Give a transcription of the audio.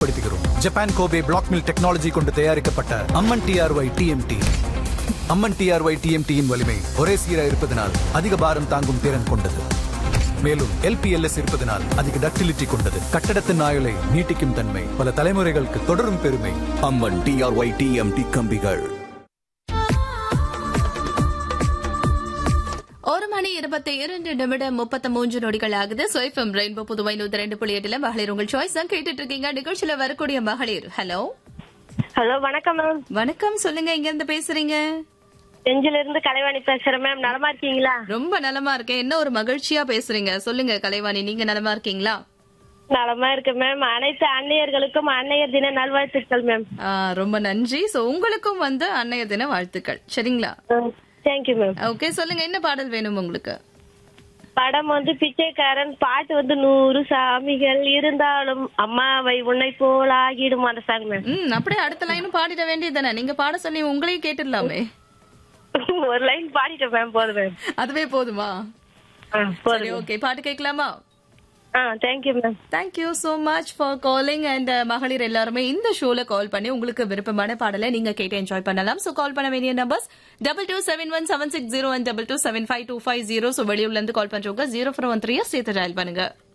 படுத்துகிறோம் Japan Kobe black mill technology கொண்டு தயாரிக்கப்பட்ட Amman TRY TMT Amman TRY டிஎம்டியின் வலிமை ஒரே சீராக இருப்பதனால் அதிக பாரம் தாங்கும் திறன் கொண்டது மேலும் எல்பிஎல்எஸ் இருப்பதனால் அதிக டக்டிலிட்டி கொண்டது கட்டடத்தின் ஆயுளை நீட்டிக்கும் தன்மை பல தலைமுறைகளுக்கு தொடரும் பெருமை அம்மன் டிஆர்ஒய் டிஎம்டி கம்பிகள் ஒரு மணி இருபத்தி இரண்டு நிமிடம் முப்பத்தி மூன்று நொடிகள் ஆகுது சோய்ஃபம் ரெயின்போ புதுவை நூத்தி ரெண்டு புள்ளி எட்டுல மகளிர் உங்கள் சாய்ஸ் தான் கேட்டுட்டு இருக்கீங்க நிகழ்ச்சியில வரக்கூடிய மகளிர் ஹலோ ஹலோ வணக்கம் மேம் வணக்கம் சொல்லுங்க இங்க இருந்து பேசுறீங்க செஞ்சில இருந்து கலைவாணி பேசுறேன் மேம் நலமா இருக்கீங்களா ரொம்ப நலமா இருக்கேன் என்ன ஒரு மகிழ்ச்சியா பேசுறீங்க சொல்லுங்க கலைவாணி நீங்க நலமா இருக்கீங்களா நலமா இருக்கு மேம் அனைத்து அன்னையர்களுக்கும் அன்னையர் தின நல்வாழ்த்துக்கள் மேம் ஆ, ரொம்ப நன்றி சோ உங்களுக்கும் வந்து அன்னைய தின வாழ்த்துக்கள் சரிங்களா தேங்க்யூ மேம் ஓகே சொல்லுங்க என்ன பாடல் வேணும் உங்களுக்கு படம் வந்து பிச்சைக்காரன் பாட்டு வந்து நூறு சாமிகள் இருந்தாலும் அம்மாவை உன்னை போல் ஆகிடும் அந்த சாங் மேம் ம் அப்படியே அடுத்த லைனும் பாடிட வேண்டியதுதானே நீங்க பாட சொல்லி உங்களையும் கேட்டுடலாமே ஒரு லைன் பாடிட்டேன் மேம் போதும் மேம் அதுவே போதுமா ஆ சரி போதும் ஓகே பாட்டு கேட்கலாமா ஆ thank you ma'am thank you so much for calling and மகளிர் எல்லாருமே இந்த ஷோல கால் பண்ணி உங்களுக்கு விருப்பமான பாடலை நீங்க கேட்டு என்ஜாய் பண்ணலாம் சோ கால் பண்ண வேண்டிய numbers double two seven one seven six zero and double two seven five two five zero so வெளியூர்ல இருந்து கால் பண்றவங்க ஜீரோ ஃபோர் ஒன் த்ரீ சேர்த்து டயல் பண்ணுங்க